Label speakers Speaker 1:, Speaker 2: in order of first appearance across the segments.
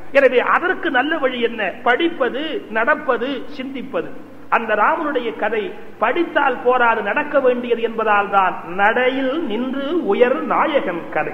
Speaker 1: எனவே அதற்கு நல்ல வழி என்ன படிப்பது நடப்பது சிந்திப்பது அந்த ராமனுடைய கதை படித்தால் போராது நடக்க வேண்டியது என்பதால் தான் நடையில் நின்று உயர் நாயகன் கதை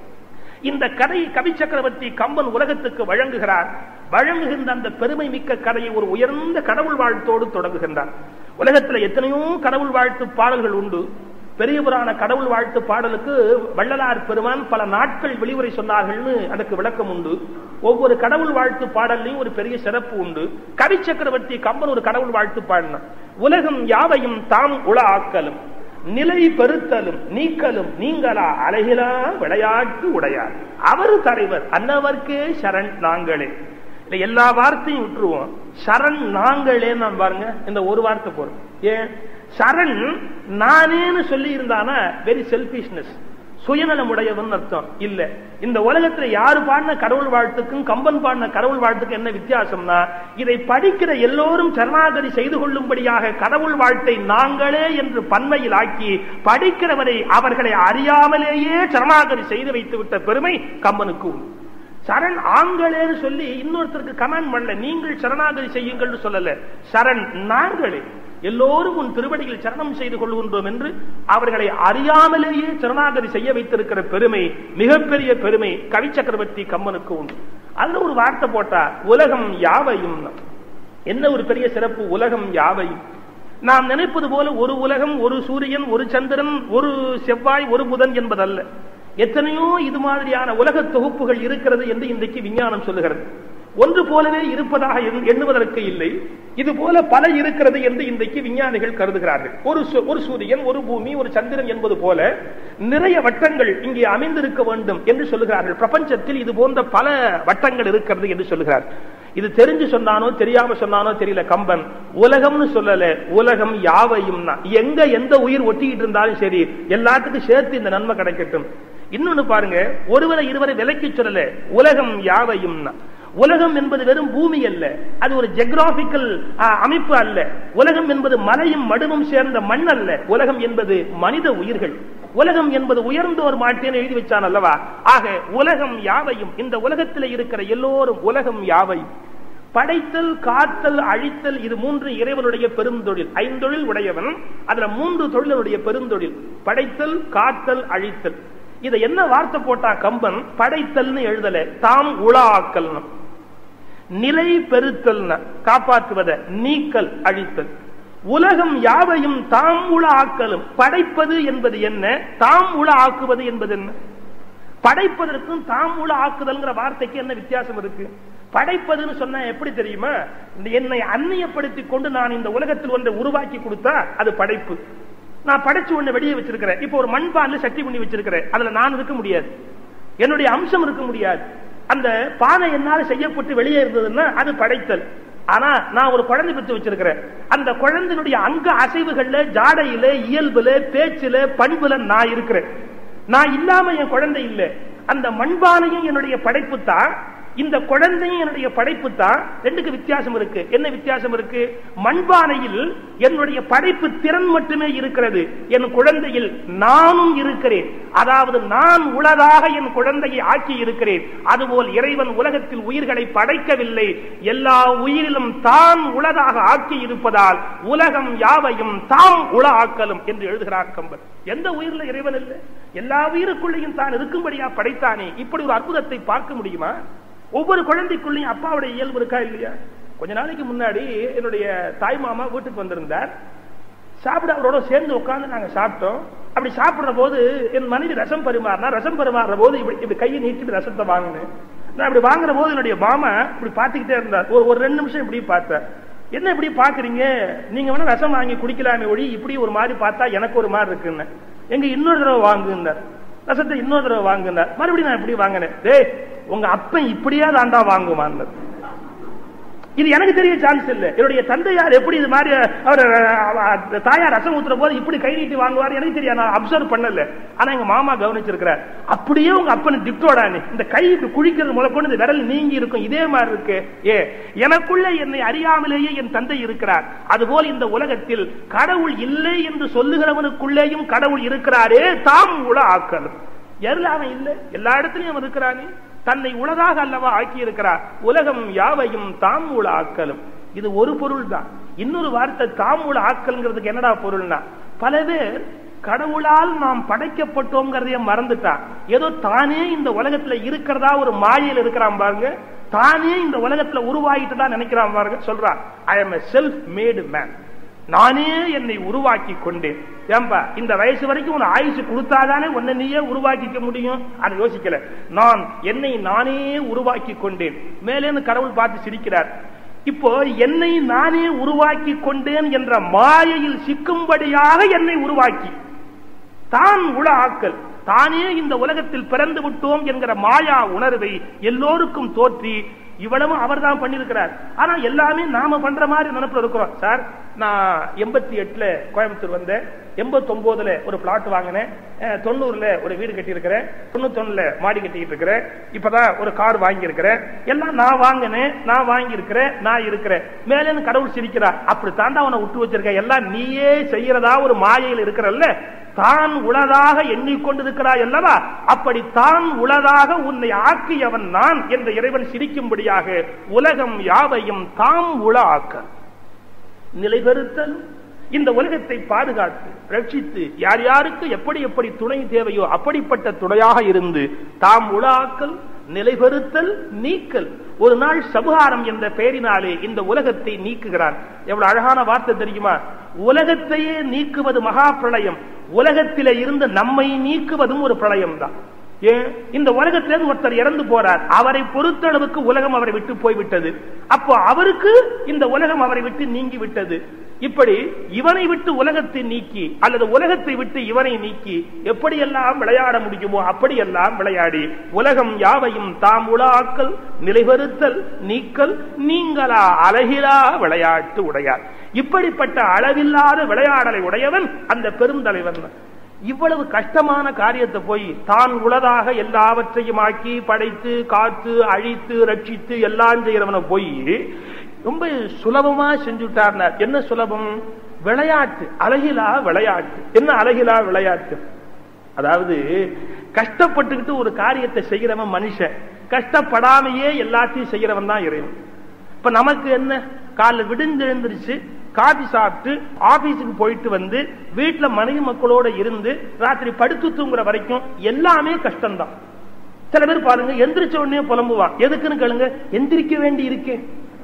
Speaker 1: இந்த கதையை கவி சக்கரவர்த்தி கம்பன் உலகத்துக்கு வழங்குகிறார் வழங்குகின்ற அந்த பெருமை மிக்க கதையை ஒரு உயர்ந்த கடவுள் வாழ்த்தோடு தொடங்குகின்றார் உலகத்தில் எத்தனையோ கடவுள் வாழ்த்து பாடல்கள் உண்டு பெரிய புராண கடவுள் வாழ்த்து பாடலுக்கு வள்ளலார் பெருமான் பல நாட்கள் வெளிவுரை சொன்னார்கள்னு அதுக்கு விளக்கம் உண்டு ஒவ்வொரு கடவுள் வாழ்த்து பாடல்லையும் ஒரு பெரிய சிறப்பு உண்டு கவி சக்கரவர்த்தி கம்பன் ஒரு கடவுள் வாழ்த்து பாடினார் உலகம் யாவையும் தாம் உள ஆக்கலும் நிலை பெருத்தலும் நீக்கலும் நீங்களா அழகிலா விளையாட்டு உடையார் அவரு தலைவர் அன்னவர்க்கே சரண் நாங்களே இல்ல எல்லா வார்த்தையும் விட்டுருவோம் சரண் நாங்களே நான் பாருங்க இந்த ஒரு வார்த்தை போறோம் ஏன் சரண் நானேன்னு சொல்லி இருந்தானா வெரி செல்பிஷ்னஸ் சுயநலம் உடையவன் அர்த்தம் இல்ல இந்த உலகத்துல யாரு பாடின கடவுள் வாழ்த்துக்கும் கம்பன் பாடின கடவுள் வாழ்த்துக்கும் என்ன வித்தியாசம்னா இதை படிக்கிற எல்லோரும் சரணாகதி செய்து கொள்ளும்படியாக கடவுள் வாழ்த்தை நாங்களே என்று பன்மையில் ஆக்கி படிக்கிறவரை அவர்களை அறியாமலேயே சரணாகதி செய்து வைத்து விட்ட பெருமை கம்பனுக்கு உண்டு சரண் ஆங்களேன்னு சொல்லி இன்னொருத்தருக்கு கமெண்ட் பண்ணல நீங்கள் சரணாகதி செய்யுங்கள் சொல்லல சரண் நாங்களே எல்லோரும் உன் திருவடியில் சரணம் செய்து கொள்கின்றோம் என்று அவர்களை அறியாமலேயே சரணாகதி செய்ய வைத்திருக்கிற பெருமை மிகப்பெரிய பெருமை கவி சக்கரவர்த்தி கம்மனுக்கு உண்டு அதுல ஒரு வார்த்தை போட்டா உலகம் யாவையும் என்ன ஒரு பெரிய சிறப்பு உலகம் யாவையும் நாம் நினைப்பது போல ஒரு உலகம் ஒரு சூரியன் ஒரு சந்திரன் ஒரு செவ்வாய் ஒரு புதன் என்பதல்ல எத்தனையோ இது மாதிரியான உலக தொகுப்புகள் இருக்கிறது என்று இன்றைக்கு விஞ்ஞானம் சொல்லுகிறது ஒன்று போலவே இருப்பதாக எண்ணுவதற்கு இல்லை இது போல பல இருக்கிறது என்று இன்றைக்கு விஞ்ஞானிகள் கருதுகிறார்கள் ஒரு ஒரு சூரியன் ஒரு பூமி ஒரு சந்திரன் என்பது போல நிறைய வட்டங்கள் இங்கே அமைந்திருக்க வேண்டும் என்று சொல்லுகிறார்கள் பிரபஞ்சத்தில் இது போன்ற பல வட்டங்கள் இருக்கிறது என்று சொல்லுகிறார் இது தெரிஞ்சு சொன்னானோ தெரியாம சொன்னானோ தெரியல கம்பன் உலகம்னு சொல்லல உலகம் யாவையும் எங்க எந்த உயிர் ஒட்டிக்கிட்டு இருந்தாலும் சரி எல்லாத்துக்கும் சேர்த்து இந்த நன்மை கிடைக்கட்டும் இன்னொன்னு பாருங்க ஒருவரை இருவரை விலைக்கு சொல்லல உலகம் யாவையும் உலகம் என்பது வெறும் பூமி அல்ல அது ஒரு ஜெக்ராபிக்கல் அமைப்பு அல்ல உலகம் என்பது மலையும் மடுவும் சேர்ந்த மண் அல்ல உலகம் என்பது மனித உயிர்கள் உலகம் என்பது உயர்ந்தோர் மாட்டேன்னு எழுதி வச்சான் அல்லவா ஆக உலகம் யாவையும் இந்த உலகத்தில் இருக்கிற எல்லோரும் உலகம் யாவையும் படைத்தல் காத்தல் அழித்தல் இது மூன்று இறைவனுடைய பெருந்தொழில் ஐந்தொழில் உடையவன் அதுல மூன்று தொழிலுடைய பெருந்தொழில் படைத்தல் காத்தல் அழித்தல் இதை என்ன வார்த்தை போட்டா கம்பன் படைத்தல்னு எழுதல தாம் உலாக்கல் நிலை பெருத்தல் காப்பாற்றுவத நீக்கல் அழித்தல் உலகம் யாவையும் தாம் உள ஆக்கலும் படைப்பது என்பது என்ன தாம் உள ஆக்குவது என்பது என்ன படைப்பதற்கும் தாம் உள ஆக்குதல்ங்கிற வார்த்தைக்கு என்ன வித்தியாசம் இருக்கு படைப்பதுன்னு சொன்னா எப்படி தெரியுமா என்னை அந்நியப்படுத்திக் கொண்டு நான் இந்த உலகத்தில் ஒன்றை உருவாக்கி கொடுத்தா அது படைப்பு நான் படைச்சு ஒண்ணு வெளியே வச்சிருக்கிறேன் இப்போ ஒரு மண்பான்ல சட்டி பண்ணி வச்சிருக்கிறேன் அதுல நான் இருக்க முடியாது என்னுடைய அம்சம் இருக்க முடியாது அந்த பானை என்னால் செய்யப்பட்டு வெளியே இருந்ததுன்னா அது படைத்தல் ஆனா நான் ஒரு குழந்தை பெற்று வச்சிருக்கிறேன் அந்த குழந்தையினுடைய அங்க அசைவுகள்ல ஜாடையில இயல்புல பேச்சுல பண்புல நான் இருக்கிறேன் நான் இல்லாம என் குழந்தை இல்லை அந்த மண்பானையும் என்னுடைய படைப்பு தான் இந்த குழந்தையும் என்னுடைய படைப்பு தான் ரெண்டுக்கு வித்தியாசம் இருக்கு என்ன வித்தியாசம் இருக்கு மண்பானையில் என்னுடைய படைப்பு திறன் மட்டுமே இருக்கிறது என் குழந்தையில் நானும் இருக்கிறேன் அதாவது நான் உளதாக என் குழந்தையை ஆக்கி இருக்கிறேன் அதுபோல் இறைவன் உலகத்தில் உயிர்களை படைக்கவில்லை எல்லா உயிரிலும் தான் உளதாக ஆக்கி இருப்பதால் உலகம் யாவையும் தாம் உள ஆக்கலும் என்று எழுதுகிறார் கம்பன் எந்த உயிரில் இறைவன் இல்லை எல்லா உயிருக்குள்ளேயும் தான் இருக்கும்படியா படைத்தானே இப்படி ஒரு அற்புதத்தை பார்க்க முடியுமா ஒவ்வொரு குழந்தைக்குள்ளேயும் அப்பாவுடைய இயல்பு இருக்கா இல்லையா கொஞ்ச நாளைக்கு முன்னாடி என்னுடைய தாய் மாமா வீட்டுக்கு வந்திருந்தார் சாப்பிட அவரோட சேர்ந்து உட்கார்ந்து நாங்க சாப்பிட்டோம் அப்படி சாப்பிடுற போது என் மனைவி ரசம் பரிமாறினா ரசம் பரிமாறுற போது இப்படி இப்படி கையை நீட்டிட்டு ரசத்தை வாங்கினேன் நான் இப்படி வாங்குற போது என்னுடைய மாமா இப்படி பார்த்துக்கிட்டே இருந்தார் ஒரு ஒரு ரெண்டு நிமிஷம் இப்படி பார்த்தேன் என்ன இப்படி பாக்குறீங்க நீங்க வேணா ரசம் வாங்கி குடிக்கலாமே ஒழி இப்படி ஒரு மாதிரி பார்த்தா எனக்கு ஒரு மாதிரி இருக்குன்னு எங்க இன்னொரு தடவை வாங்குன்னார் ரசத்தை இன்னொரு தடவை வாங்குனார் மறுபடியும் நான் இப்படி வாங்கினேன் டேய் உங்க அப்பன் இப்படியா தாண்டா வாங்குவான் இது எனக்கு தெரிய சான்ஸ் இல்ல என்னுடைய தந்தையார் எப்படி இது மாதிரி அவர் தாயார் ரசம் ஊத்துற போது இப்படி கை நீட்டி வாங்குவார் எனக்கு தெரியாது நான் அப்சர்வ் பண்ணல ஆனா எங்க மாமா கவனிச்சிருக்கிறார் அப்படியே உங்க அப்பன் டிப்டோடா இந்த கை இப்படி குழிக்கிறது முதற்கொண்டு இந்த விரல் நீங்கி இருக்கும் இதே மாதிரி இருக்கு ஏ எனக்குள்ள என்னை அறியாமலேயே என் தந்தை இருக்கிறார் அதுபோல் இந்த உலகத்தில் கடவுள் இல்லை என்று சொல்லுகிறவனுக்குள்ளேயும் கடவுள் இருக்கிறாரே தாம் உள்ள ஆக்கலும் எருல அவன் இல்லை எல்லா இடத்துலயும் அவன் இருக்கிறானே தன்னை உலகாக அல்லவா ஆக்கி இருக்கிறார் உலகம் யாவையும் தாம் உள ஆக்கலும் இது ஒரு பொருள் தான் இன்னொரு வார்த்தை தாம் உள ஆக்கல்ங்கிறதுக்கு என்னடா பொருள்னா பல பேர் கடவுளால் நாம் படைக்கப்பட்டோங்கிறதைய மறந்துட்டா ஏதோ தானே இந்த உலகத்துல இருக்கிறதா ஒரு மாயையில் இருக்கிறான் பாருங்க தானே இந்த உலகத்துல உருவாகிட்டு தான் நினைக்கிறான் பாருங்க சொல்றான் I am self made man நானே என்னை உருவாக்கி கொண்டேன் ஏன்பா இந்த வயசு வரைக்கும் உன் ஆயுசு கொடுத்தாதானே உன்னை நீயே உருவாக்கிக்க முடியும் அதை யோசிக்கல நான் என்னை நானே உருவாக்கி கொண்டேன் மேலேந்து கடவுள் பார்த்து சிரிக்கிறார் இப்போ என்னை நானே உருவாக்கி கொண்டேன் என்ற மாயையில் சிக்கும்படியாக என்னை உருவாக்கி தான் உள ஆக்கல் தானே இந்த உலகத்தில் பிறந்து விட்டோம் என்கிற மாயா உணர்வை எல்லோருக்கும் தோற்றி இவ்வளவும் அவர் தான் பண்ணிருக்கிறார் ஆனா எல்லாமே நாம பண்ற மாதிரி நினைப்புல இருக்கிறோம் சார் நான் எண்பத்தி எட்டுல கோயம்புத்தூர் வந்தேன் எண்பத்தி ஒன்பதுல ஒரு பிளாட் வாங்கினேன் தொண்ணூறுல ஒரு வீடு கட்டி இருக்கிறேன் தொண்ணூத்தொன்னுல மாடி கட்டிட்டு இருக்கிறேன் இப்பதான் ஒரு கார் வாங்கி இருக்கிறேன் எல்லாம் நான் வாங்கினேன் நான் வாங்கி இருக்கிறேன் நான் இருக்கிறேன் மேலே கடவுள் சிரிக்கிறார் அப்படி தாண்டா அவனை விட்டு வச்சிருக்க எல்லாம் நீயே செய்யறதா ஒரு மாயையில் இருக்கிறல்ல தான் உளதாக எண்ணிக்கொண்டிருக்கிறாய் அல்லவா அப்படி தான் உளதாக உன்னை ஆக்கியவன் நான் என்ற இறைவன் சிரிக்கும்படியாக உலகம் யாவையும் தாம் உள ஆக்க நிலைபெறுத்தல் இந்த உலகத்தை பாதுகாத்து ரட்சித்து யார் யாருக்கு எப்படி எப்படி துணை தேவையோ அப்படிப்பட்ட துணையாக இருந்து தாம் உலாக்கல் நிலைபெறுத்தல் நீக்கல் ஒரு நாள் சபுகாரம் என்ற பெயரினாலே இந்த உலகத்தை நீக்குகிறான் எவ்வளவு அழகான வார்த்தை தெரியுமா உலகத்தையே நீக்குவது மகா பிரளயம் உலகத்திலே இருந்து நம்மை நீக்குவதும் ஒரு பிரளயம் தான் ஏன் இந்த உலகத்திலிருந்து ஒருத்தர் இறந்து போறார் அவரை பொறுத்தளவுக்கு உலகம் அவரை விட்டு போய்விட்டது அப்போ அவருக்கு இந்த உலகம் அவரை விட்டு நீங்கி விட்டது இப்படி இவனை விட்டு உலகத்தை நீக்கி அல்லது உலகத்தை விட்டு இவனை நீக்கி எப்படியெல்லாம் விளையாட முடியுமோ அப்படியெல்லாம் விளையாடி உலகம் யாவையும் தாம் உலாக்கல் நிலைபெறுத்தல் நீக்கல் நீங்களா அழகிலா விளையாட்டு உடையார் இப்படிப்பட்ட அளவில்லாத விளையாடலை உடையவன் அந்த பெருந்தலைவன் இவ்வளவு கஷ்டமான காரியத்தை போய் தான் உளதாக எல்லாவற்றையும் ஆக்கி படைத்து காத்து அழித்து ரட்சித்து எல்லாம் செய்யறவனை போய் ரொம்ப சுலபமா செஞ்சுட்டார் என்ன சுலபம் விளையாட்டு அழகிலா விளையாட்டு என்ன அழகிலா விளையாட்டு அதாவது கஷ்டப்பட்டுக்கிட்டு ஒரு காரியத்தை செய்கிறவன் மனுஷன் கஷ்டப்படாமையே எல்லாத்தையும் செய்கிறவன் தான் இறைவன் இப்ப நமக்கு என்ன காலைல விடிஞ்சு எழுந்திருச்சு காபி சாப்பிட்டு ஆபீஸுக்கு போயிட்டு வந்து வீட்டுல மனைவி மக்களோட இருந்து ராத்திரி படுத்து தூங்குற வரைக்கும் எல்லாமே கஷ்டம்தான் சில பேர் பாருங்க எந்திரிச்ச உடனே புலம்புவான் எதுக்குன்னு கேளுங்க எந்திரிக்க வேண்டி இருக்கே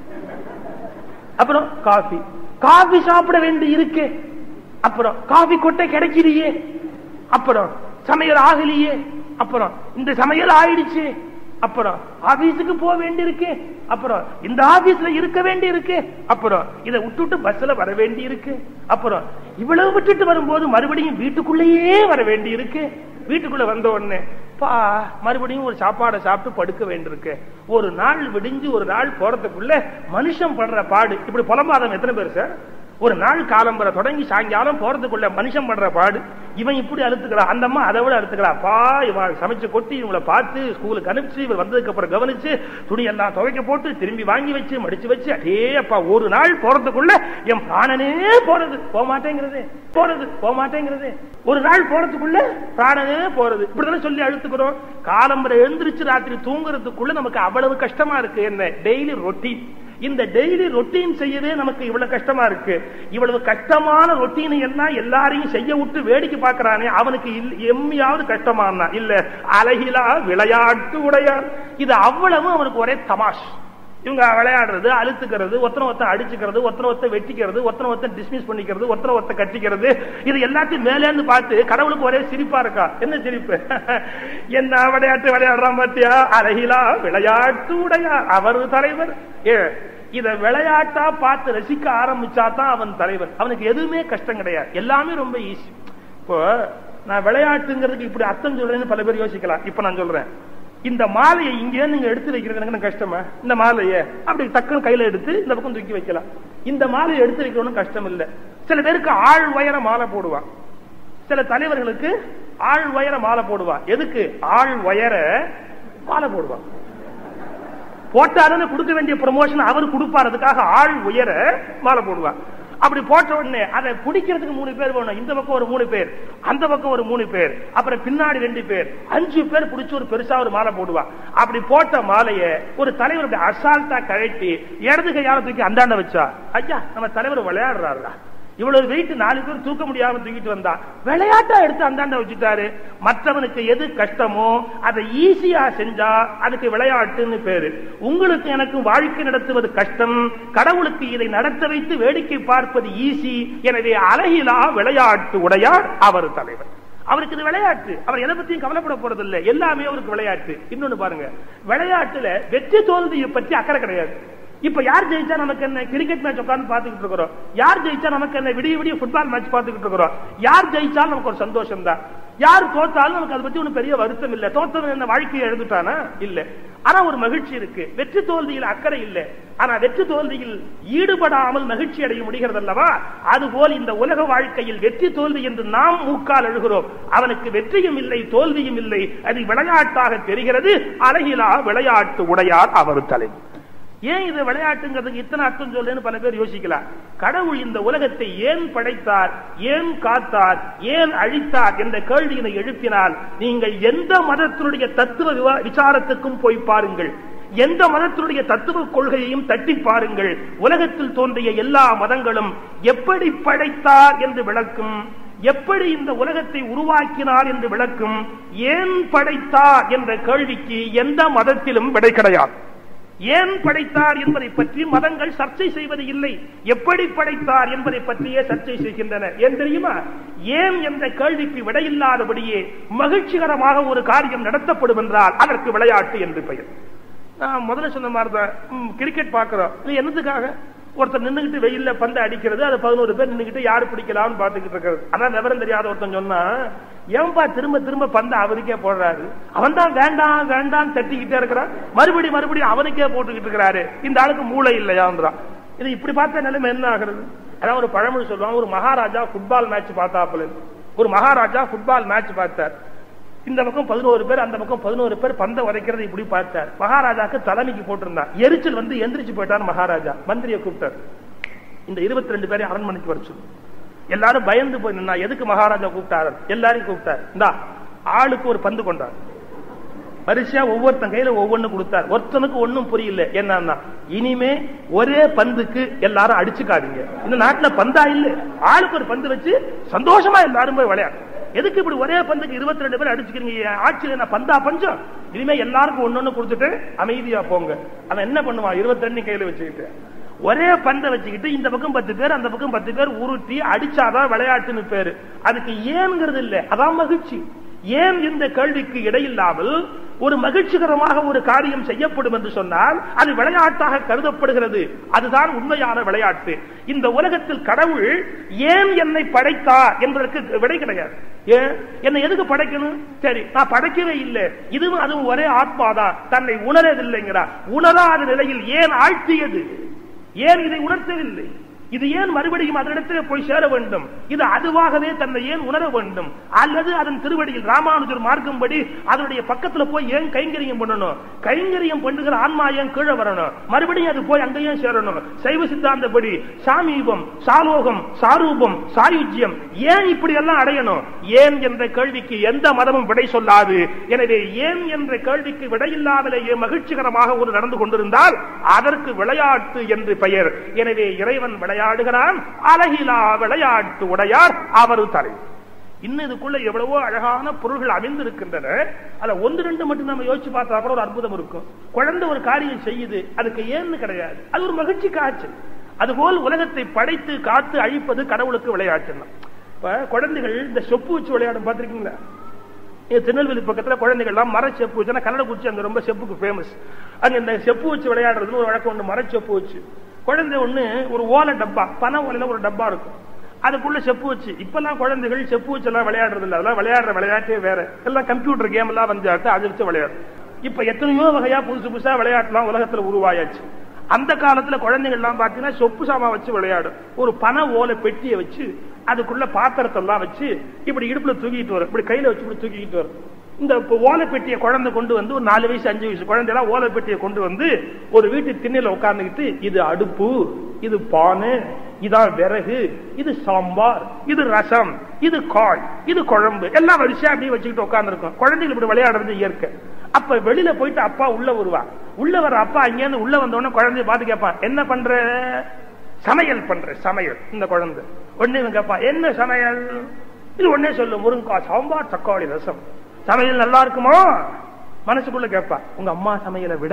Speaker 1: அப்புறம் காஃபி காஃபி சாப்பிட வேண்டி இருக்கே அப்புறம் காஃபி கொட்டை கிடைக்கலையே அப்புறம் சமையல் ஆகலையே அப்புறம் இந்த சமையல் ஆயிடுச்சு அப்புறம் ஆபீஸுக்கு போக வேண்டி இருக்கு அப்புறம் இந்த ஆபீஸ்ல இருக்க வேண்டி இருக்கு அப்புறம் இதை விட்டுட்டு பஸ்ல வர வேண்டி இருக்கு அப்புறம் இவ்வளவு விட்டுட்டு வரும்போது மறுபடியும் வீட்டுக்குள்ளேயே வர வேண்டி இருக்கு வீட்டுக்குள்ள வந்த உடனே பா மறுபடியும் ஒரு சாப்பாடை சாப்பிட்டு படுக்க வேண்டியிருக்கு ஒரு நாள் விடிஞ்சு ஒரு நாள் போறதுக்குள்ள மனுஷன் படுற பாடு இப்படி புலம்பாதம் எத்தனை பேர் சார் ஒரு நாள் காலம்பரை தொடங்கி சாயங்காலம் போறதுக்குள்ள மனுஷன் பண்ற பாடு இவன் இப்படி அழுத்துக்கிறான் அந்த அம்மா அதை விட அழுத்துக்கிறா பா இவன் சமைச்சு கொட்டி இவங்களை பார்த்து ஸ்கூலுக்கு அனுப்பிச்சு இவர் வந்ததுக்கு அப்புறம் கவனிச்சு துணி எல்லாம் துவைக்க போட்டு திரும்பி வாங்கி வச்சு மடிச்சு வச்சு அடே அப்பா ஒரு நாள் போறதுக்குள்ள என் பிராணனே போறது போக மாட்டேங்கிறது போறது போக மாட்டேங்கிறது ஒரு நாள் போறதுக்குள்ள பிராணனே போறது இப்படிதான் சொல்லி அழுத்துக்கிறோம் காலம்பரை எழுந்திருச்சு ராத்திரி தூங்குறதுக்குள்ள நமக்கு அவ்வளவு கஷ்டமா இருக்கு என்ன டெய்லி ரொட்டீன் இந்த டெய்லி ரொட்டீன் செய்யவே நமக்கு இவ்வளவு கஷ்டமா இருக்கு இவ்வளவு கஷ்டமான ரொட்டீன் எல்லாம் எல்லாரையும் செய்ய விட்டு வேடிக்கை பார்க்கறானே அவனுக்கு எம்மையாவது கஷ்டமானா இல்ல அழகிலா விளையாட்டு உடையார் இது அவ்வளவு அவனுக்கு ஒரே தமாஷ் இவங்க விளையாடுறது அழுத்துக்கிறது ஒத்தனை ஒத்தனை அடிச்சுக்கிறது ஒத்தனை ஒத்த வெட்டிக்கிறது ஒத்தனை ஒத்த டிஸ்மிஸ் பண்ணிக்கிறது ஒத்தனை ஒத்த கட்டிக்கிறது இது எல்லாத்தையும் மேலேருந்து பார்த்து கடவுளுக்கு ஒரே சிரிப்பா இருக்கா என்ன சிரிப்பு என்ன விளையாட்டு விளையாடுறான் பாத்தியா அழகிலா விளையாட்டு உடையா அவர் தலைவர் ஏ இத விளையாட்டா பார்த்து ரசிக்க ஆரம்பிச்சா தான் அவன் தலைவன் அவனுக்கு எதுவுமே கஷ்டம் கிடையாது எல்லாமே ரொம்ப ஈஸி இப்போ நான் விளையாட்டுங்கிறதுக்கு இப்படி அர்த்தம் சொல்றேன்னு பல பேர் யோசிக்கலாம் இப்ப நான் சொல்றேன் இந்த மாலையை இங்கே நீங்க எடுத்து வைக்கிறது எனக்கு கஷ்டமா இந்த மாலையை அப்படி டக்குன்னு கையில எடுத்து இந்த பக்கம் தூக்கி வைக்கலாம் இந்த மாலையை எடுத்து வைக்கணும் கஷ்டம் இல்ல சில பேருக்கு ஆள் உயர மாலை போடுவான் சில தலைவர்களுக்கு ஆள் உயர மாலை போடுவான் எதுக்கு ஆள் உயர மாலை போடுவான் போட்டாதானே கொடுக்க வேண்டிய ப்ரமோஷன் அவர் கொடுப்பார் அதுக்காக ஆள் உயர மாலை போடுவான் அப்படி போட்ட உடனே அதை பிடிக்கிறதுக்கு மூணு பேர் வேணும் இந்த பக்கம் ஒரு மூணு பேர் அந்த பக்கம் ஒரு மூணு பேர் அப்புறம் பின்னாடி ரெண்டு பேர் அஞ்சு பேர் பிடிச்சு ஒரு பெருசா ஒரு மாலை போடுவா அப்படி போட்ட மாலையை ஒரு தலைவர் அசால்ட்டா கழட்டி இடது கையால தூக்கி அந்தாண்ட வச்சா ஐயா நம்ம தலைவர் விளையாடுறாருடா இவ்வளவு வெயிட் நாலு பேர் தூக்க முடியாம தூக்கிட்டு வந்தா விளையாட்டா எடுத்து அந்தாண்ட வச்சுட்டாரு மற்றவனுக்கு எது கஷ்டமோ அதை ஈஸியா செஞ்சா அதுக்கு விளையாட்டுன்னு பேரு உங்களுக்கு எனக்கு வாழ்க்கை நடத்துவது கஷ்டம் கடவுளுக்கு இதை நடத்த வைத்து வேடிக்கை பார்ப்பது ஈஸி எனவே அழகிலா விளையாட்டு உடையார் அவர் தலைவர் அவருக்கு இது விளையாட்டு அவர் எதை பத்தியும் கவலைப்பட போறது இல்ல எல்லாமே அவருக்கு விளையாட்டு இன்னொன்னு பாருங்க விளையாட்டுல வெற்றி தோல்வியை பற்றி அக்கறை கிடையாது இப்ப யார் ஜெயிச்சா நமக்கு என்ன கிரிக்கெட் மேட்ச் உட்கார்ந்து பாத்துக்கிட்டு இருக்கிறோம் யார் ஜெயிச்சா நமக்கு என்ன விடிய விடிய ஃபுட்பால் மேட்ச் பாத்துக்கிட்டு இருக்கிறோம் யார் ஜெயிச்சாலும் நமக்கு ஒரு சந்தோஷம் தான் யார் தோத்தாலும் நமக்கு அதை பத்தி ஒன்றும் பெரிய வருத்தம் இல்ல தோத்தவன் என்ன வாழ்க்கையை எழுதுட்டானா இல்ல ஆனா ஒரு மகிழ்ச்சி இருக்கு வெற்றி தோல்வியில் அக்கறை இல்ல ஆனா வெற்றி தோல்வியில் ஈடுபடாமல் மகிழ்ச்சி அடைய முடிகிறது அல்லவா அதுபோல் இந்த உலக வாழ்க்கையில் வெற்றி தோல்வி என்று நாம் மூக்கால் எழுகிறோம் அவனுக்கு வெற்றியும் இல்லை தோல்வியும் இல்லை அது விளையாட்டாக தெரிகிறது அழகிலா விளையாட்டு உடையார் அவர் தலைவர் ஏன் இது விளையாட்டுங்கிறதுக்கு இத்தனை அர்த்தம் சொல்றேன்னு பல பேர் யோசிக்கலாம் கடவுள் இந்த உலகத்தை ஏன் படைத்தார் ஏன் காத்தார் ஏன் அழித்தார் என்ற கேள்வியினை எழுப்பினால் நீங்கள் எந்த மதத்தினுடைய தத்துவ விவா- விசாரத்துக்கும் போய் பாருங்கள் எந்த மதத்தினுடைய தத்துவ கொள்கையையும் தட்டி பாருங்கள் உலகத்தில் தோன்றிய எல்லா மதங்களும் எப்படி படைத்தார் என்று விளக்கும் எப்படி இந்த உலகத்தை உருவாக்கினார் என்று விளக்கும் ஏன் படைத்தார் என்ற கேள்விக்கு எந்த மதத்திலும் விடை கிடையாது ஏன் படைத்தார் என்பதை பற்றி மதங்கள் சர்ச்சை செய்வது இல்லை எப்படி படைத்தார் என்பதை பற்றியே சர்ச்சை செய்கின்றன ஏன் தெரியுமா ஏன் என்ற கேள்விக்கு விடையில்லாதபடியே மகிழ்ச்சிகரமாக ஒரு காரியம் நடத்தப்படும் என்றால் அதற்கு விளையாட்டு என்று பெயர் நான் முதல்ல சொன்ன மாதிரி தான் ம், கிரிக்கெட் பார்க்கிறோம் இது என்னதுக்காக ஒருத்தர் நின்னுகிட்டு வெயில்ல பந்து அடிக்கிறது அது பதினோரு பேர் நின்னுகிட்டு யாரு பிடிக்கலாம்னு பாத்துக்கிட்டு இருக்கிறது அதான் விவரம் தெரியாத ஒருத்தன் சொன்னா ஏன்பா திரும்ப திரும்ப பந்து அவருக்கே போடுறாரு அவன் தான் வேண்டாம் வேண்டாம் தட்டிக்கிட்டே இருக்கிறான் மறுபடி மறுபடியும் அவனுக்கே போட்டுக்கிட்டு இருக்கிறாரு இந்த ஆளுக்கு மூளை இல்லையான்றான் இது இப்படி பார்த்த நிலைமை என்ன ஆகுறது அதான் ஒரு பழமொழி சொல்லுவாங்க ஒரு மகாராஜா ஃபுட்பால் மேட்ச் பார்த்தாப்புல ஒரு மகாராஜா ஃபுட்பால் மேட்ச் பார்த்தார் இந்த பக்கம் பதினோரு பேர் அந்த பக்கம் பதினோரு பேர் பந்த உதைக்கிறது இப்படி பார்த்தார் மகாராஜாக்கு தலைமைக்கு போட்டிருந்தான் எரிச்சல் வந்து எந்திரிச்சு போயிட்டார் மகாராஜா மந்திரியை கூப்பிட்டார் இந்த இருபத்தி ரெண்டு பேரை அரண்மனைக்கு வர சொல்லு எல்லாரும் பயந்து போய் நின்னா எதுக்கு மகாராஜா கூப்பிட்டாரு எல்லாரையும் கூப்பிட்டார் இந்தா ஆளுக்கு ஒரு பந்து கொண்டார் வரிசையா ஒவ்வொருத்தன் கையில ஒவ்வொன்னு கொடுத்தார் ஒருத்தனுக்கு ஒண்ணும் புரியல என்னன்னா இனிமே ஒரே பந்துக்கு எல்லாரும் அடிச்சுக்காதீங்க இந்த நாட்டுல பந்தா இல்ல ஆளுக்கு ஒரு பந்து வச்சு சந்தோஷமா எல்லாரும் போய் விளையாடு எதுக்கு இப்படி ஒரே பந்துக்கு இருபத்தி ரெண்டு பேர் அடிச்சுக்கிறீங்க ஆட்சியில என்ன பந்தா பஞ்சம் இனிமே எல்லாருக்கும் ஒன்னொன்னு கொடுத்துட்டு அமைதியா போங்க அவன் என்ன பண்ணுவான் இருபத்தி ரெண்டு கையில வச்சுக்கிட்டு ஒரே பந்தை வச்சுக்கிட்டு இந்த பக்கம் பத்து பேர் அந்த பக்கம் பத்து பேர் உருட்டி அடிச்சாதான் விளையாட்டுன்னு பேரு அதுக்கு ஏன்ங்கிறது இல்ல அதான் மகிழ்ச்சி ஏன் இந்த கேள்விக்கு இடையில்லாமல் ஒரு மகிழ்ச்சிகரமாக ஒரு காரியம் செய்யப்படும் என்று சொன்னால் அது விளையாட்டாக கருதப்படுகிறது அதுதான் உண்மையான விளையாட்டு இந்த உலகத்தில் கடவுள் ஏன் என்னை படைத்தார் என்பதற்கு விடை கிடையாது ஏன் என்னை எதுக்கு படைக்கணும் சரி நான் படைக்கவே இல்லை இதுவும் அதுவும் ஒரே ஆத்மாதான் தன்னை உணரவில்லைங்கிறார் உணராத நிலையில் ஏன் ஆழ்த்தியது ஏன் இதை உணர்த்தவில்லை இது ஏன் மறுபடியும் அதனிடத்திலே போய் சேர வேண்டும் இது அதுவாகவே தன்னை ஏன் உணர வேண்டும் அல்லது அதன் திருவடியில் ராமானுஜர் மார்க்கம்படி அதனுடைய பக்கத்துல போய் ஏன் கைங்கரியம் பண்ணணும் கைங்கரியம் பண்ணுகிற ஆன்மா ஏன் கீழே வரணும் மறுபடியும் அது போய் அங்கேயும் சேரணும் சைவ சித்தாந்தப்படி சாமீபம் சாலோகம் சாரூபம் சாயுஜ்யம் ஏன் இப்படி எல்லாம் அடையணும் ஏன் என்ற கேள்விக்கு எந்த மதமும் விடை சொல்லாது எனவே ஏன் என்ற கேள்விக்கு விடையில்லாமலேயே மகிழ்ச்சிகரமாக ஒரு நடந்து கொண்டிருந்தால் அதற்கு விளையாட்டு என்று பெயர் எனவே இறைவன் விளையாடுகிறான் அழகிலா விளையாட்டு உடையார் அவரு தலை இன்னும் இதுக்குள்ள எவ்வளவோ அழகான பொருள்கள் அமைந்திருக்கின்றன அதுல ஒன்று ரெண்டு மட்டும் நம்ம யோசிச்சு பார்த்தா கூட ஒரு அற்புதம் இருக்கும் குழந்தை ஒரு காரியம் செய்யுது அதுக்கு ஏன்னு கிடையாது அது ஒரு மகிழ்ச்சி காய்ச்சல் அதுபோல் உலகத்தை படைத்து காத்து அழிப்பது கடவுளுக்கு விளையாட்டு இப்ப குழந்தைகள் இந்த சொப்பு வச்சு விளையாடும் பார்த்திருக்கீங்களா இங்க திருநெல்வேலி பக்கத்துல குழந்தைகள்லாம் மர செப்பு வச்சுன்னா கல்லடக்குச்சி அங்க ரொம்ப செப்புக்கு ஃபேமஸ் அங்க இந்த செப்பு வச்சு விளையாடுறதுன்னு ஒரு வழக்கம் ஒண்ணு மர செப்பு வச்சு குழந்தை ஒண்ணு ஒரு ஓலை டப்பா பனை ஓலையில ஒரு டப்பா இருக்கும் அதுக்குள்ள செப்பு வச்சு இப்பெல்லாம் குழந்தைகள் செப்பு வச்சு எல்லாம் விளையாடுறது இல்ல அதெல்லாம் விளையாடுற விளையாட்டே வேற எல்லாம் கம்ப்யூட்டர் கேம் எல்லாம் வந்து அதை வச்சு விளையாடு இப்ப எத்தனையோ வகையா புதுசு புதுசா விளையாட்டுலாம் உலகத்துல உருவாயாச்சு அந்த காலத்துல குழந்தைகள் எல்லாம் பாத்தீங்கன்னா சொப்பு சாமா வச்சு விளையாடும் ஒரு பனை ஓலை பெட்டியை வச்சு அதுக்குள்ள பாத்திரத்தை எல்லாம் வச்சு இப்படி இடுப்புல தூக்கிட்டு வரும் இப்படி கையில வச்சு இப்படி தூக்கிட்டு வரும் இந்த இப்ப ஓலைப்பெட்டியை குழந்தை கொண்டு வந்து ஒரு நாலு வயசு அஞ்சு வயசு குழந்தைலாம் ஓலைப்பெட்டியை கொண்டு வந்து ஒரு வீட்டு திண்ணையில உட்கார்ந்துக்கிட்டு இது அடுப்பு இது பானை இதான் விறகு இது சாம்பார் இது ரசம் இது காய் இது குழம்பு எல்லாம் வரிசையா அப்படியே வச்சுக்கிட்டு உட்கார்ந்துருக்கும் குழந்தைகள் இப்படி விளையாடுறது இயற்கை அப்ப வெளியில போயிட்டு அப்பா உள்ள வருவா உள்ள வர அப்பா அங்கேருந்து உள்ள வந்த உடனே குழந்தைய பார்த்து கேட்பான் என்ன பண்ற சமையல் பண்ற சமையல் இந்த குழந்தை உடனே இவன் கேட்பான் என்ன சமையல் இது உடனே சொல்லு முருங்கா சாம்பார் தக்காளி ரசம் சமையல் நல்லா இருக்குமா மனசுக்குள்ள கேட்பா உங்க அம்மா சமையலை விட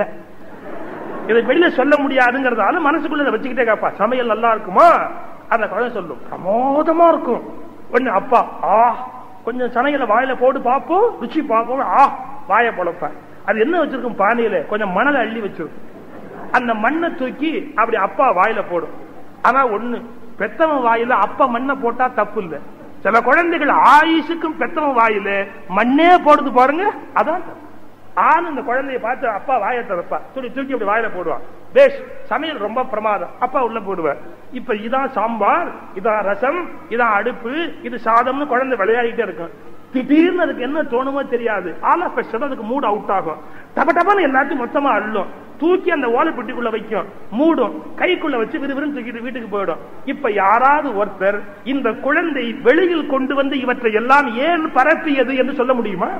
Speaker 1: இதை வெளியில சொல்ல முடியாதுங்கிறதால மனசுக்குள்ள இதை வச்சுக்கிட்டே கேட்பா சமையல் நல்லா இருக்குமா அந்த குழந்தை சொல்லும் பிரமோதமா இருக்கும் ஒண்ணு அப்பா ஆ கொஞ்சம் சமையல வாயில போட்டு பார்ப்போம் ருச்சி பார்ப்போம் ஆ வாயை பொழப்ப அது என்ன வச்சிருக்கும் பானையில கொஞ்சம் மணலை அள்ளி வச்சிருக்கும் அந்த மண்ணை தூக்கி அப்படி அப்பா வாயில போடும் ஆனா ஒண்ணு பெத்தவன் வாயில அப்பா மண்ணை போட்டா தப்பு இல்ல சில குழந்தைகள் ஆயுசுக்கும் பெத்தவன் வாயில மண்ணே போடுது பாருங்க அதான் தப்பு. ஆண் இந்த குழந்தைய பார்த்து அப்பா வாயை திறப்பா துணி தூக்கி அப்படி வாயில போடுவான் பேஷ் சமையல் ரொம்ப பிரமாதம் அப்பா உள்ள போடுவார் இப்ப இதான் சாம்பார் இதான் ரசம் இதான் அடுப்பு இது சாதம்னு குழந்தை விளையாடிட்டே இருக்கும் திடீர்னு அதுக்கு என்ன தோணுமோ தெரியாது ஆல் ஆஃப் அதுக்கு மூட் அவுட் ஆகும் டப டபன்னு எல்லாத்தையும் மொத்தமா அள்ளும் தூக்கி அந்த ஓலைப்பெட்டிக்குள்ள வைக்கும் மூடும் கைக்குள்ள வச்சு விறுவிறுன்னு தூக்கிட்டு வீட்டுக்கு போயிடும் இப்ப யாராவது ஒருத்தர் இந்த குழந்தை வெளியில் கொண்டு வந்து இவற்றை எல்லாம் ஏன் பரப்பியது என்று சொல்ல முடியுமா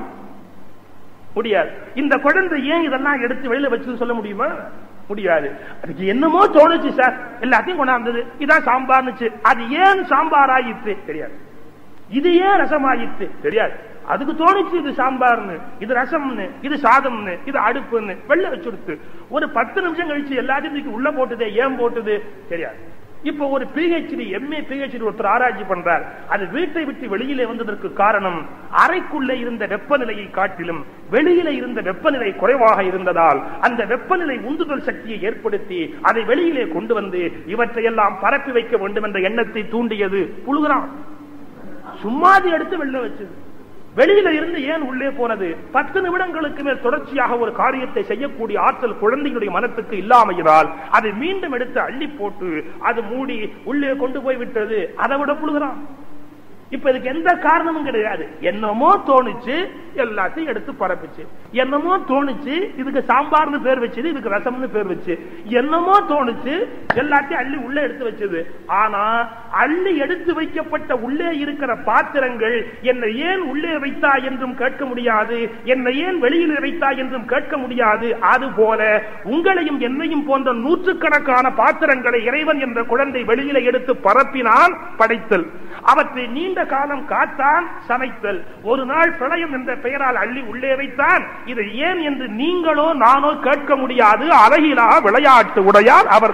Speaker 1: முடியாது இந்த குழந்தை ஏன் இதெல்லாம் எடுத்து வெளியில வச்சு சொல்ல முடியுமா முடியாது அதுக்கு என்னமோ தோணுச்சு சார் எல்லாத்தையும் கொண்டாந்தது இதான் சாம்பார்னுச்சு அது ஏன் சாம்பார் ஆயிற்று தெரியாது இது ஏன் ரசம் ஆயிற்று தெரியாது அதுக்கு தோணுச்சு இது சாம்பார்னு இது ரசம்னு இது சாதம்னு இது அடுப்புன்னு வெளில வச்சுடுத்து ஒரு பத்து நிமிஷம் கழிச்சு எல்லாத்தையும் தூக்கி உள்ள போட்டுதே ஏன் போட்டுது தெரியாது இப்ப ஒரு பிஹெச்டி எம்ஏ பிஹெச்டி ஒருத்தர் ஆராய்ச்சி பண்றார் அது வீட்டை விட்டு வெளியிலே வந்ததற்கு காரணம் அறைக்குள்ளே இருந்த வெப்பநிலையை காட்டிலும் வெளியிலே இருந்த வெப்பநிலை குறைவாக இருந்ததால் அந்த வெப்பநிலை உந்துதல் சக்தியை ஏற்படுத்தி அதை வெளியிலே கொண்டு வந்து இவற்றையெல்லாம் பரப்பி வைக்க வேண்டும் என்ற எண்ணத்தை தூண்டியது புழுகிறான் சும்மாதி எடுத்து வெளில வச்சது வெளியில இருந்து ஏன் உள்ளே போனது பத்து நிமிடங்களுக்கு மேல் தொடர்ச்சியாக ஒரு காரியத்தை செய்யக்கூடிய ஆற்றல் குழந்தைகளுடைய மனத்துக்கு இல்லாமையினால் அதை மீண்டும் எடுத்து அள்ளி போட்டு அது மூடி உள்ளே கொண்டு போய் விட்டது அதை விட புழுகிறான் இப்ப இதுக்கு எந்த காரணமும் கிடையாது என்னமோ தோணுச்சு எல்லாத்தையும் எடுத்து பரப்புச்சு என்னமோ தோணுச்சு இதுக்கு சாம்பார்னு பேர் வச்சது இதுக்கு ரசம்னு பேர் வச்சு என்னமோ தோணுச்சு எல்லாத்தையும் அள்ளி உள்ள எடுத்து வச்சது ஆனா அள்ளி எடுத்து வைக்கப்பட்ட உள்ளே இருக்கிற பாத்திரங்கள் என்னை ஏன் உள்ளே வைத்தா என்றும் கேட்க முடியாது என்னை ஏன் வெளியில் வைத்தா என்றும் கேட்க முடியாது அது போல உங்களையும் என்னையும் போன்ற நூற்றுக்கணக்கான பாத்திரங்களை இறைவன் என்ற குழந்தை வெளியில எடுத்து பரப்பினான் படைத்தல் அவற்றை நீண்ட காலம் காத்தான் சமைத்தல் ஒரு நாள் பிரளயம் என்ற பெயரால் அள்ளி உள்ளே வைத்தான் இதை ஏன் என்று நீங்களோ நானோ கேட்க முடியாது அழகிலா விளையாட்டு உடையார் அவர்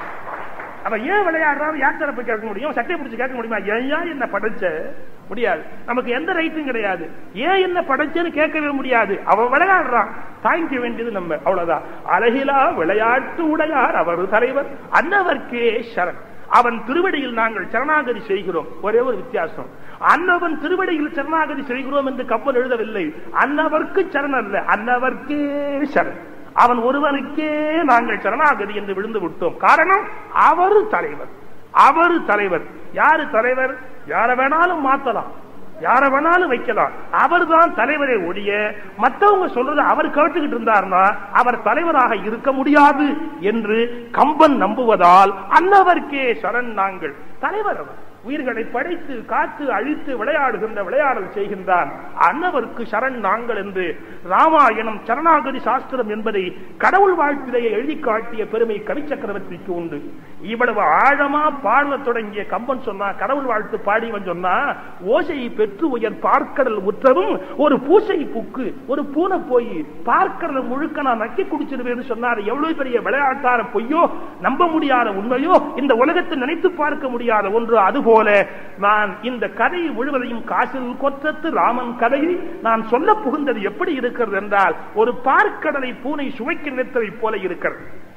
Speaker 1: அவன் ஏன் விளையாடுறாரு யார் தரப்பு கேட்க முடியும் சட்டை பிடிச்சு கேட்க முடியுமா ஏன் என்ன படைச்ச முடியாது நமக்கு எந்த ரைட்டும் கிடையாது ஏன் என்ன படைச்சேன்னு கேட்கவே முடியாது அவன் விளையாடுறான் தாங்கிக்க வேண்டியது நம்ம அவ்வளவுதான் அழகிலா விளையாட்டு உடையார் அவர் தலைவர் அன்னவர்க்கே சரண் அவன் திருவடியில் நாங்கள் சரணாகதி செய்கிறோம் ஒரே ஒரு வித்தியாசம் அன்னவன் திருவடியில் சரணாகதி செய்கிறோம் என்று கப்பல் எழுதவில்லை அன்னவர்க்கு சரண் அல்ல அன்னவர்க்கே சரண் அவன் ஒருவனுக்கே நாங்கள் சரணாகதி என்று விழுந்து விட்டோம் காரணம் அவர் தலைவர் அவர் தலைவர் யாரு தலைவர் யார வேணாலும் மாத்தலாம் யார வேணாலும் வைக்கலாம் அவர் தான் தலைவரை ஒழிய மற்றவங்க சொல்றத அவர் கேட்டுக்கிட்டு இருந்தார்னா அவர் தலைவராக இருக்க முடியாது என்று கம்பன் நம்புவதால் அன்னவர்க்கே சரண் நாங்கள் தலைவர் அவர் உயிர்களை படைத்து காத்து அழித்து விளையாடுகின்ற விளையாடல் செய்கின்றான் அன்னவருக்கு சரண் நாங்கள் என்று ராமாயணம் சரணாகதி சாஸ்திரம் என்பதை கடவுள் வாழ்த்திலேயே எழுதி காட்டிய பெருமை கவி சக்கரவர்த்திக்கு உண்டு இவ்வளவு ஆழமா பாடல தொடங்கிய கம்பன் சொன்னா கடவுள் வாழ்த்து பாடிவன் சொன்னா ஓசையை பெற்று உயர் பார்க்கடல் உற்றவும் ஒரு பூசை புக்கு ஒரு பூனை போய் பார்க்கடல் முழுக்க நான் நக்கி குடிச்சிருவேன்னு சொன்னார் எவ்வளவு பெரிய விளையாட்டான பொய்யோ நம்ப முடியாத உண்மையோ இந்த உலகத்தை நினைத்து பார்க்க முடியாத ஒன்று அதுபோல நான் இந்த கதையை முழுவதையும் காசில் கொற்றத்து ராமன் கதையை நான் சொல்ல புகுந்தது எப்படி இருக்கிறது என்றால் ஒரு பார்க்கடலை பூனை சுவைக்க நினைத்ததை போல இருக்கிறது